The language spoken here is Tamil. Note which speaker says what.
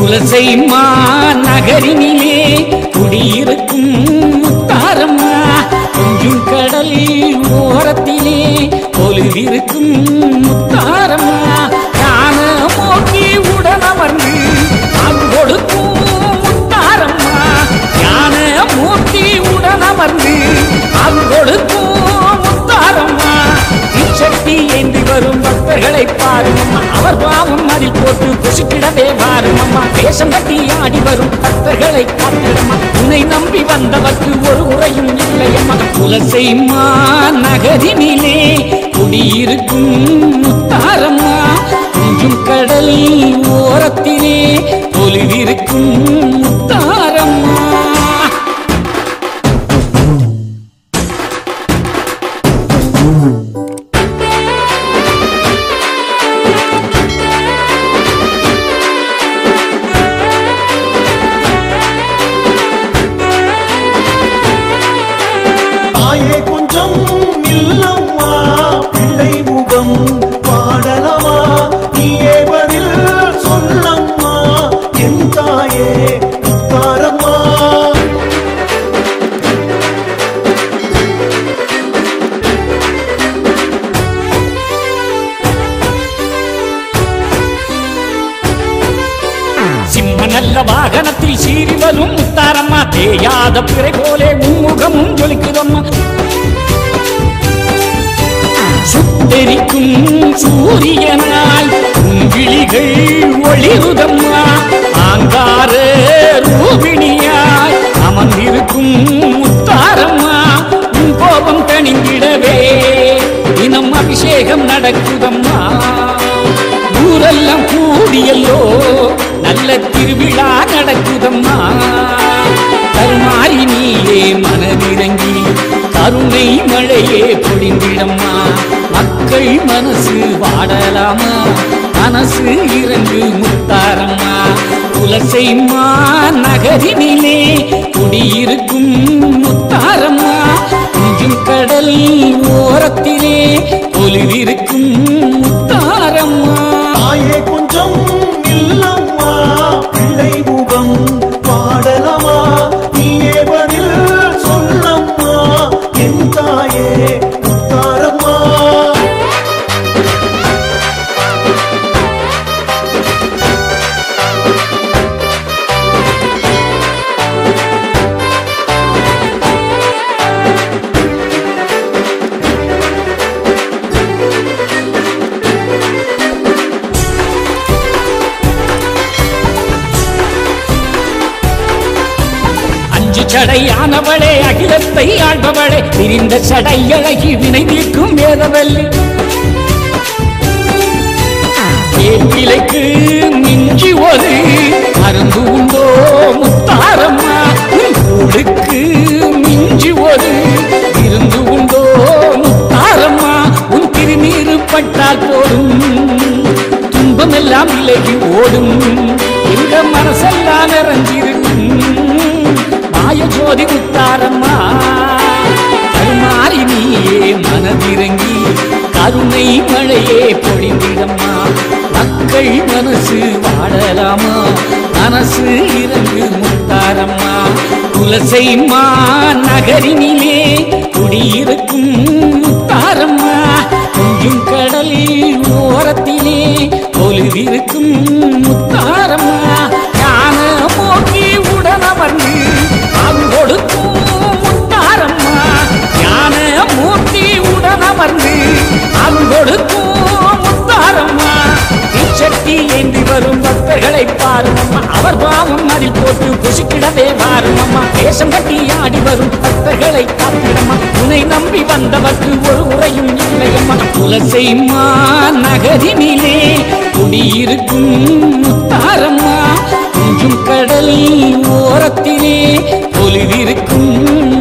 Speaker 1: குலசை நகரினிலே குடியிருக்கும் முத்தாரம்மா கொஞ்சம் கடல் ஓரத்திலே கொலுவிருக்கும் முத்தாரம்மா ஞான மோக்கி உடனமர்ந்து அங்கு கொடுக்கும் முத்தாரம்மா ஞான மூர்த்தி உடனமர்ந்து அங்கு கொடுக்கும் முத்தாரம்மா சக்தி ஏந்தி வரும் பக்தர்களை பாருமம்மா அவர் பாவம் அதில் போட்டு புசுக்கிடவே பாருமம்மா வேஷம் கட்டி ஆடி வரும் பக்தர்களை காத்திடம்மா உன்னை நம்பி வந்தவர்க்கு ஒரு உரையும் இல்லையம்மா குலசை நகரினிலே குடியிருக்கும் முத்தாரம்மா கொஞ்சம் கடல் ஓரத்திலே தொழுவிருக்கும் முத்தாரம்மா
Speaker 2: தாயே கொஞ்சம் இல்லம்மா பிள்ளை முகம் பாடலமா நீயே பதில் சொல்லம்மா என் தாயே உத்தாரம்மா
Speaker 1: சிம்ம நல்ல வாகனத்தில் சீறி வரும் முத்தாரம்மா தேயாத பிறை போலே உன்முகமும் ஜொலிக்குதம்மா சுட்டெரிக்கும் சூரியனாய் உன் விழிகள் ஒளிருதம்மா ஆங்கார ரூபிணியாய் அமர்ந்திருக்கும் முத்தாரம்மா உன் கோபம் தணிந்திடவே தினம் அபிஷேகம் நடக்குதம்மா ஊரெல்லாம் கூடியல்லோ நல்ல திருவிழா நடக்குதம்மா கருமாறி நீயே மனதிறங்கி கருணை மழையே பொழிந்திடம்மா மக்கள் மனசு வாடலாமா மனசு இறங்கு முத்தாரம்மா குலசை நகரினிலே குடியிருக்கும் முத்தாரம்மா கொஞ்சம் கடல் ஓரத்திலே ஒளிவிருக்கும் முத்தாரம்மா
Speaker 2: தாயே கொஞ்சம் இல்லம்மா பிள்ளை முகம் பாடலமா நீயே பதில் சொல்லம்மா என் தாயே உத்தாரம்மா
Speaker 1: அஞ்சு சடையானவளே அகிலத்தை ஆள்பவளே பிரிந்த சடை அழகி வினை தீர்க்கும் வேதவல்லி வேப்பிலைக்கு மிஞ்சி ஒரு மருந்து உண்டோ முத்தாரம்மா உன் கூடுக்கு மிஞ்சி ஒரு இருந்து உண்டோ முத்தாரம்மா உன் திருநீரு பட்டால் போடும் துன்பமெல்லாம் விலகி ஓடும் எங்க மனசெல்லாம் நிறைஞ்சிருக்கும் மாய ஜோதி முத்தாரம்மா கருமாறி நீயே மனதிறங்கி கருணை மழையே பொழிந்திடம்மா மக்கள் மனசு வாழலாமா மனசு இறங்கு முத்தாரம்மா குலசை நகரினிலே குடியிருக்கும் முத்தாரம்மா கொஞ்சம் கடல் ஓரத்திலே கொலுவிருக்கும் முத்தாரம்மா ஞான போக்கி உடனமர்ந்து அங்கு கொடுக்கும் முத்தாரம்மா ஞான மூர்த்தி உடனமர்ந்து அங்கு கொடுக்கும் முத்தாரம்மா சக்தி ஏந்தி வரும் பக்தர்களை பாருமம்மா அவர் பாவம் அதில் போட்டு புசுக்கிடவே பாருமம்மா வேஷம் கட்டி ஆடி வரும் பக்தர்களை காத்திடம்மா உன்னை நம்பி வந்தவர்க்கு ஒரு உரையும் இல்லையம்மா குலசை நகரினிலே குடியிருக்கும் முத்தாரம்மா கொஞ்சம் கடல் ஓரத்திலே ஒளிவிருக்கும்